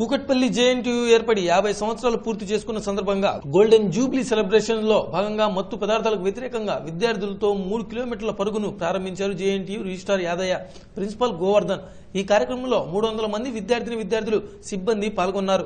Kukatpally JNTU ఏర్పడి యాభై సంవత్సరాలు పూర్తి చేసుకున్న సందర్భంగా గోల్డెన్ జూబ్లీ సెలబ్రేషన్ లో భాగంగా మత్తు పదార్థాలకు వ్యతిరేకంగా విద్యార్థులతో మూడు కిలోమీటర్ల పరుగును ప్రారంభించారు JNTU registrar Yadaiah principal Govardhan ఈ కార్యక్రమంలో మూడు వందల మంది విద్యార్థిని విద్యార్థులు సిబ్బంది పాల్గొన్నారు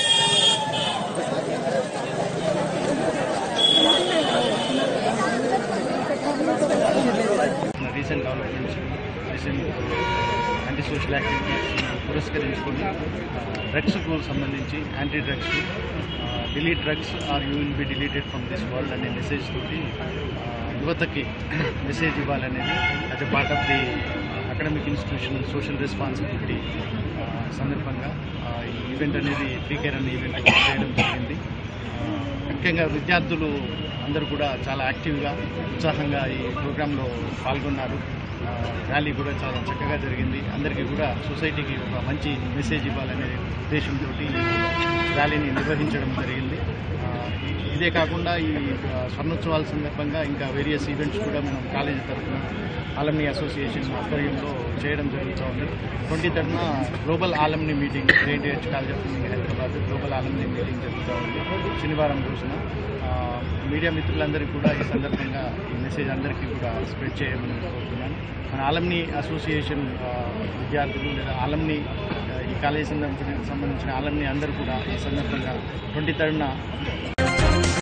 recent developments recent anti social activities పురస్కరించుకొని డ్రగ్స్కు సంబంధించి anti drugs delete drugs or you will be deleted from this world అనే మెసేజ్ తోటి ఆ, యువతకి మెసేజ్ ఇవ్వాలనేది as a part of the academic institution social responsibility సందర్భంగా ఆ, ఈ ఈవెంట్ అనేది ఫ్రీ కేర్ అనే ఈవెంట్ చేయడం జరిగింది ఆ, ముఖ్యంగా విద్యార్థులు అందరూ కూడా చాలా యాక్టివ్గా ఉత్సాహంగా ఈ ప్రోగ్రాంలో పాల్గొన్నారు ఆ, ర్యాలీ కూడా చాలా చక్కగా జరిగింది అందరికీ కూడా సొసైటీకి ఒక మంచి మెసేజ్ ఇవ్వాలనే ఉద్దేశంతో ఈ ర్యాలీని నిర్వహించడం జరిగింది ఆ, ఇదే కాకుండా ఈ ఆ, స్వర్ణోత్సవాల సందర్భంగా ఇంకా వేరియస్ ఈవెంట్స్ కూడా మనం కాలేజీ తరఫున ఆలమ్ని అసోసియేషన్ ఆధ్వర్యంలో చేయడం జరుగుతూ ఉంది ట్వంటీ థర్డ్న global alumni meeting JNTH college of engineering Hyderabad global alumni meeting జరుగుతూ ఉంది శనివారం రోజున ఆ, మీడియా మిత్రులందరికీ కూడా ఈ సందర్భంగా ఈ మెసేజ్ అందరికీ కూడా స్ప్రెడ్ చేయమని కోరుతున్నాను మన ఆలమ్ని అసోసియేషన్ ఆ, విద్యార్థులు లేదా ఆలమ్ని ఆ, ఈ కాలేజీ సంబంధించిన సంబంధించిన ఆలమ్ని అందరూ కూడా ఈ సందర్భంగా ట్వంటీ థర్డ్న